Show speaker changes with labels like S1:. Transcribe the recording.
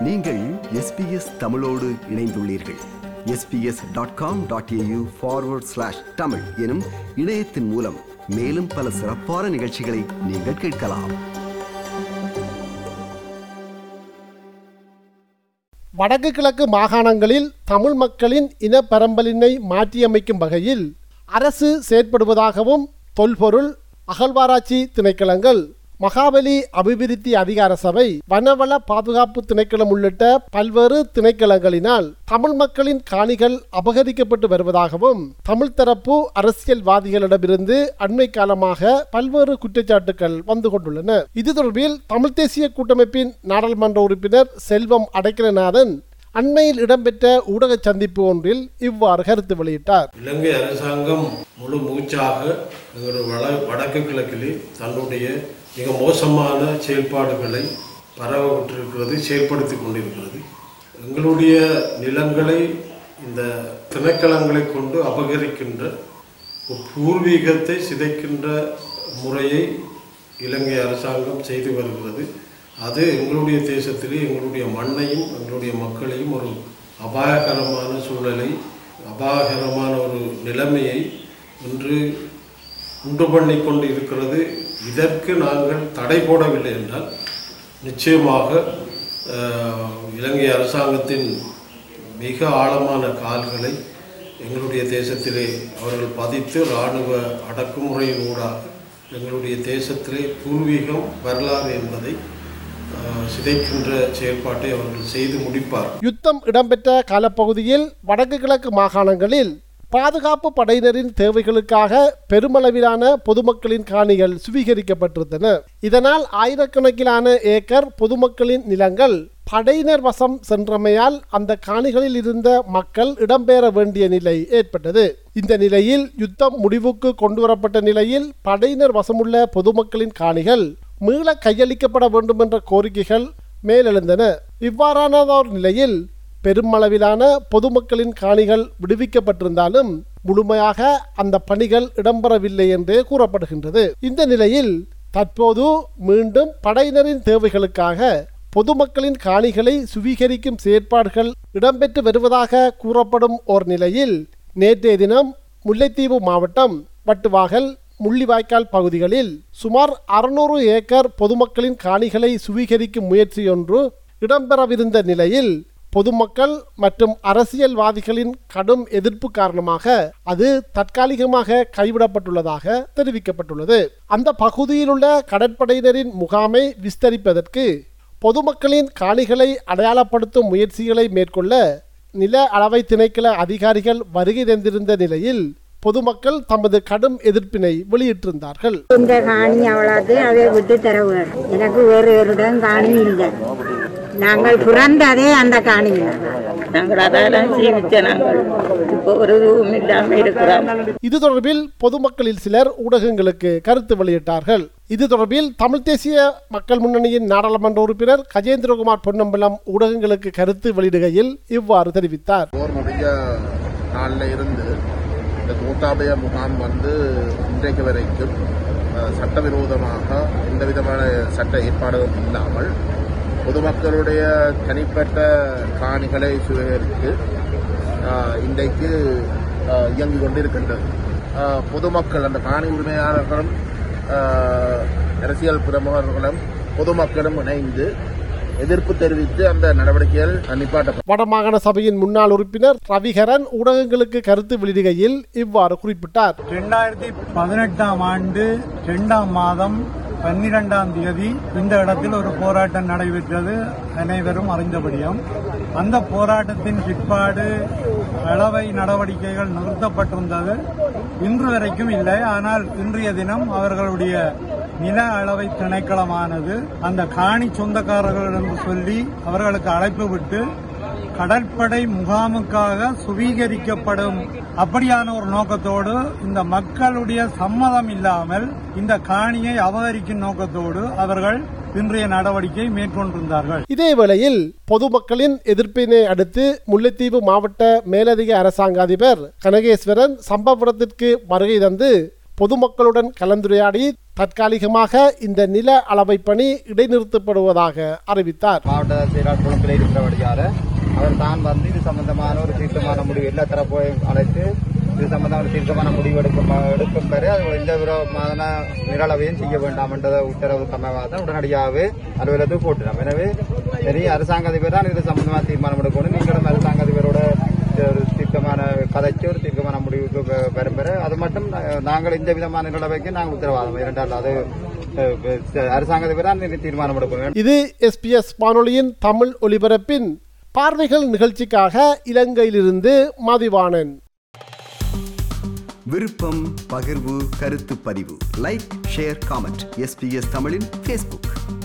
S1: நீங்கள் எஸ்பிஎஸ் தமிழோடு இணைந்துள்ளீர்கள் SBS dot com dot AU forward slash Tamil எனும் இணையத்தின் மூலம் மேலும் பல சிறப்பான நிகழ்ச்சிகளை நீங்கள் கேட்கலாம்
S2: வடக்கு கிழக்கு மாகாணங்களில் தமிழ் மக்களின் இன பரம்பலினை மாற்றியமைக்கும் வகையில் அரசு செயற்படுவதாகவும் தொல்பொருள் அகழ்வாராய்ச்சி திணைக்களங்கள் மகாபலி அபிவிருத்தி அதிகார சபை வனவள பாதுகாப்பு திணைக்களம் உள்ளிட்ட பல்வேறு திணைக்களங்களினால் தமிழ் மக்களின் காணிகள் அபகரிக்கப்பட்டு வருவதாகவும் தமிழ் தரப்பு அரசியல்வாதிகளிடமிருந்து அண்மை காலமாக பல்வேறு குற்றச்சாட்டுகள் வந்து கொண்டுள்ளன இது தொடர்பில் தமிழ் தேசிய கூட்டமைப்பின் நாடாளுமன்ற உறுப்பினர் செல்வம் அடைக்கலநாதன் அண்மையில் இடம்பெற்ற ஊடக சந்திப்பு ஒன்றில் இவ்வாறு கருத்து வெளியிட்டார்
S3: இலங்கை அரசாங்கம் முழு மூச்சாக எங்களுடைய வட வடக்கு கிழக்கிலே தன்னுடைய மிக மோசமான செயல்பாடுகளை பரவவிட்டிருக்கிறது செயல்படுத்தி கொண்டிருக்கிறது எங்களுடைய நிலங்களை இந்த திணைக்களங்களை கொண்டு அபகரிக்கின்ற ஒரு பூர்வீகத்தை சிதைக்கின்ற முறையை இலங்கை அரசாங்கம் செய்து வருகிறது அது எங்களுடைய தேசத்திலே எங்களுடைய மண்ணையும் எங்களுடைய மக்களையும் ஒரு அபாயகரமான சூழலை அபாயகரமான ஒரு நிலைமையை இன்று உண்டு பண்ணி கொண்டு இருக்கிறது இதற்கு நாங்கள் தடை போடவில்லை என்றால் நிச்சயமாக அஹ், இலங்கை அரசாங்கத்தின் மிக ஆழமான கால்களை எங்களுடைய தேசத்திலே அவர்கள் பதித்து இராணுவ அடக்குமுறையின் ஊடாக எங்களுடைய தேசத்திலே பூர்வீகம் வரலாறு என்பதை அஹ், சிதைக்கின்ற செயல்பாட்டை அவர்கள் செய்து முடிப்பார்
S2: யுத்தம் இடம்பெற்ற காலப்பகுதியில் வடக்கு கிழக்கு மாகாணங்களில் பாதுகாப்பு படையினரின் தேவைகளுக்காக பெருமளவிலான பொதுமக்களின் காணிகள் சுவீகரிக்கப்பட்டிருந்தன இதனால் ஆயிரக்கணக்கிலான ஏக்கர் பொதுமக்களின் நிலங்கள் படையினர் வசம் சென்றமையால் அந்த காணிகளில் இருந்த மக்கள் இடம்பெயர வேண்டிய நிலை ஏற்பட்டது இந்த நிலையில் யுத்தம் முடிவுக்கு கொண்டுவரப்பட்ட நிலையில் படையினர் வசமுள்ள பொதுமக்களின் காணிகள் மீள கையளிக்கப்பட வேண்டும் என்ற கோரிக்கைகள் மேலெழுந்தன இவ்வாறானதோர் நிலையில் பெருமளவிலான பொதுமக்களின் காணிகள் விடுவிக்கப்பட்டிருந்தாலும் முழுமையாக அந்த பணிகள் இடம்பெறவில்லை என்றே கூறப்படுகின்றது இந்த நிலையில் தற்போது மீண்டும் படையினரின் தேவைகளுக்காக பொதுமக்களின் காணிகளை சுவீகரிக்கும் செயற்பாடுகள் இடம்பெற்று வருவதாக கூறப்படும் ஓர் நிலையில் நேற்றைய தினம் முல்லைத்தீவு மாவட்டம் வட்டுவாகல் முள்ளிவாய்க்கால் பகுதிகளில் சுமார் அறுநூறு ஏக்கர் பொதுமக்களின் காணிகளை சுவீகரிக்கும் முயற்சியொன்று இடம்பெறவிருந்த நிலையில் பொதுமக்கள் மற்றும் அரசியல்வாதிகளின் கடும் எதிர்ப்பு காரணமாக அது தற்காலிகமாக கைவிடப்பட்டுள்ளதாக தெரிவிக்கப்பட்டுள்ளது அந்த பகுதியில் உள்ள கடற்படையினரின் முகாமை விஸ்தரிப்பதற்கு பொதுமக்களின் காணிகளை அடையாளப்படுத்தும் முயற்சிகளை மேற்கொள்ள நில அளவை திணைக்கள அதிகாரிகள் வருகை தந்திருந்த நிலையில் பொதுமக்கள் தமது கடும் எதிர்ப்பினை வெளியிட்டிருந்தார்கள்
S4: இந்த காணி அவ்வளோது அதை விட்டு தர வேணும் எனக்கு வேறு ஒரு இடம் காணி இல்லை நாங்கள் பிறந்ததே அந்த காணியில்
S5: நாங்கள் அதெல்லாம் ஜீவிச்ச நாங்கள் இப்போ ஒரு இதுவும் இல்லாமல் இருக்கிறோம்
S2: இது தொடர்பில் பொதுமக்களில் சிலர் ஊடகங்களுக்கு கருத்து வெளியிட்டார்கள் இது தொடர்பில் தமிழ் தேசிய மக்கள் முன்னணியின் நாடாளுமன்ற உறுப்பினர் கஜேந்திரகுமார் பொன்னம்பலம் ஊடகங்களுக்கு கருத்து வெளியிடுகையில் இவ்வாறு தெரிவித்தார்
S6: போர் முடிஞ்ச நாளில் இருந்து இந்த கூட்டாபய முகாம் வந்து இன்றைக்கு வரைக்கும் அஹ், சட்டவிரோதமாக எந்த விதமான சட்ட ஏற்பாடுகளும் இல்லாமல் பொதுமக்களுடைய தனிப்பட்ட காணிகளை சுவீகரித்து அஹ், இன்றைக்கு அஹ், இயங்கிக் கொண்டிருக்கின்றது அஹ், பொதுமக்கள் அந்த காணி உரிமையாளர்களும் அஹ், அரசியல் பிரமுகர்களும் பொதுமக்களும் இணைந்து எதிர்ப்பு தெரிவித்து அந்த நடவடிக்கைகள் நிப்பாட்டப்பட்டது
S2: வடமாகாண சபையின் முன்னாள் உறுப்பினர் ரவிகரன் ஊடகங்களுக்கு கருத்து வெளியிடுகையில் இவ்வாறு குறிப்பிட்டார்
S7: ரெண்டாயிரத்தி பதினெட்டாம் ஆண்டு இரண்டாம் மாதம் பன்னிரெண்டாம் தேதி இந்த இடத்தில் ஒரு போராட்டம் நடைபெற்றது அனைவரும் அறிந்தபடியும் அந்த போராட்டத்தின் பிற்பாடு அளவை நடவடிக்கைகள் நிறுத்தப்பட்டிருந்தது இன்று வரைக்கும் இல்லை ஆனால் இன்றைய தினம் அவர்களுடைய நில அளவை திணைக்களமானது அந்த காணி சொந்தக்காரர்கள் என்று சொல்லி அவர்களுக்கு அழைப்பு விட்டு கடற்படை முகாமுக்காக சுவீகரிக்கப்படும் அப்படியான ஒரு நோக்கத்தோடு இந்த மக்களுடைய சம்மதம் இல்லாமல் இந்த காணியை அபகரிக்கும் நோக்கத்தோடு அவர்கள் இன்றைய நடவடிக்கை மேற்கொண்டிருந்தார்கள்
S2: இதேவேளையில் பொதுமக்களின் எதிர்ப்பினை அடுத்து முல்லைத்தீவு மாவட்ட மேலதிக அரசாங்க அதிபர் கனகேஸ்வரன் சம்பவ இடத்திற்கு வருகை தந்து பொதுமக்களுடன் கலந்துரையாடி தற்காலிகமாக இந்த நில அளவை பணி இடைநிறுத்தப்படுவதாக அறிவித்தார்
S8: மாவட்ட செயலாளர் குழுப்பில் இருக்கிறபடியால் அவர் தான் வந்து இது சம்பந்தமான ஒரு தீர்க்கமான முடிவு எல்லா தரப்பையும் அழைத்து இது சம்பந்தமான தீர்க்கமான முடிவு எடுக்கும் எடுக்கும் வரை அது எந்த விதமான நிரளவையும் செய்ய வேண்டாம் என்ற உத்தரவு சமயமாக உடனடியாகவே அலுவலகத்துக்கு போட்டுனோம் எனவே சரி அரசாங்க அதிபர் தான் இது சம்பந்தமான தீர்மானம் எடுக்கணும் நீங்களும் அரசாங்க அதிபரோட ஒரு தீர்க்கமான கதைச்சு ஒரு தீர்க்கமான முடிவுக்கு வ- வரும் பெற அது மட்டும் நா- நாங்கள் இந்த விதமான நிலவைக்கு நாங்கள் உத்தரவாதம் இரண்டால் அது அஹ், அரசாங்க அதிபர் தான் இது தீர்மானம் எடுக்கணும்
S2: இது எஸ்பிஎஸ் வானொலியின் தமிழ் ஒலிபரப்பின் பார்வைகள் நிகழ்ச்சிக்காக இலங்கையிலிருந்து மதிவாணன்
S1: விருப்பம் பகிர்வு கருத்து பதிவு லைக் ஷேர் காமெண்ட் எஸ்பிஎஸ் தமிழின் ஃபேஸ்புக்